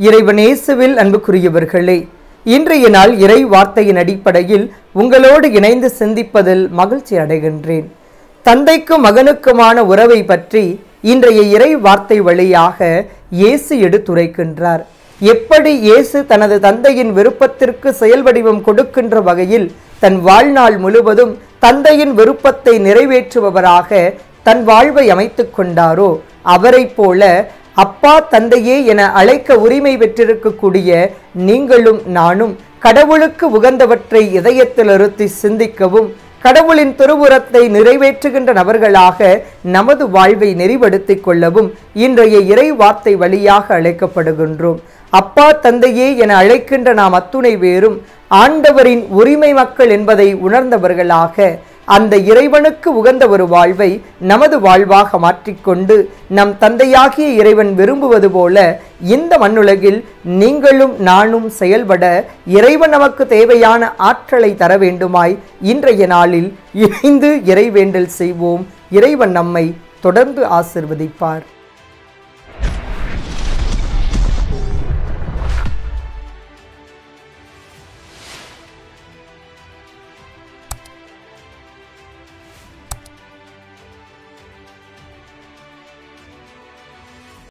இறைவனேசுவில் அன்புக்குரியவர்களே இன்றைய நாள் இறை வார்த்தையின் அடிப்படையில் உங்களோடு இணைந்து சிந்திப்பதில் மகிழ்ச்சி அடைகின்றேன் தந்தைக்கும் மகனுக்குமான உறவை பற்றி இன்றைய இறை வார்த்தை வழியாக இயேசு எடுத்துரைக்கின்றார் எப்படி இயேசு தனது தந்தையின் விருப்பத்திற்கு செயல் வடிவம் கொடுக்கின்ற வகையில் தன் வாழ்நாள் முழுவதும் தந்தையின் விருப்பத்தை நிறைவேற்றுபவராக தன் வாழ்வை அமைத்துக் கொண்டாரோ அவரைப் போல அப்பா தந்தையே என அழைக்க உரிமை பெற்றிருக்கக்கூடிய நீங்களும் நானும் கடவுளுக்கு உகந்தவற்றை இதயத்தில் இருத்தி சிந்திக்கவும் கடவுளின் திருவுரத்தை நிறைவேற்றுகின்ற நபர்களாக நமது வாழ்வை நெறிப்படுத்திக் கொள்ளவும் இன்றைய இறை வார்த்தை வழியாக அழைக்கப்படுகின்றோம் அப்பா தந்தையே என அழைக்கின்ற நாம் அத்துணை பேரும் ஆண்டவரின் உரிமை மக்கள் என்பதை உணர்ந்தவர்களாக அந்த இறைவனுக்கு உகந்த ஒரு வாழ்வை நமது வாழ்வாக மாற்றிக்கொண்டு நம் தந்தையாகிய இறைவன் விரும்புவது போல இந்த மண்ணுலகில் நீங்களும் நானும் செயல்பட இறைவன் நமக்கு தேவையான ஆற்றலை தர வேண்டுமாய் இன்றைய நாளில் இணைந்து இறைவேண்டல் செய்வோம் இறைவன் நம்மை தொடர்ந்து ஆசிர்வதிப்பார்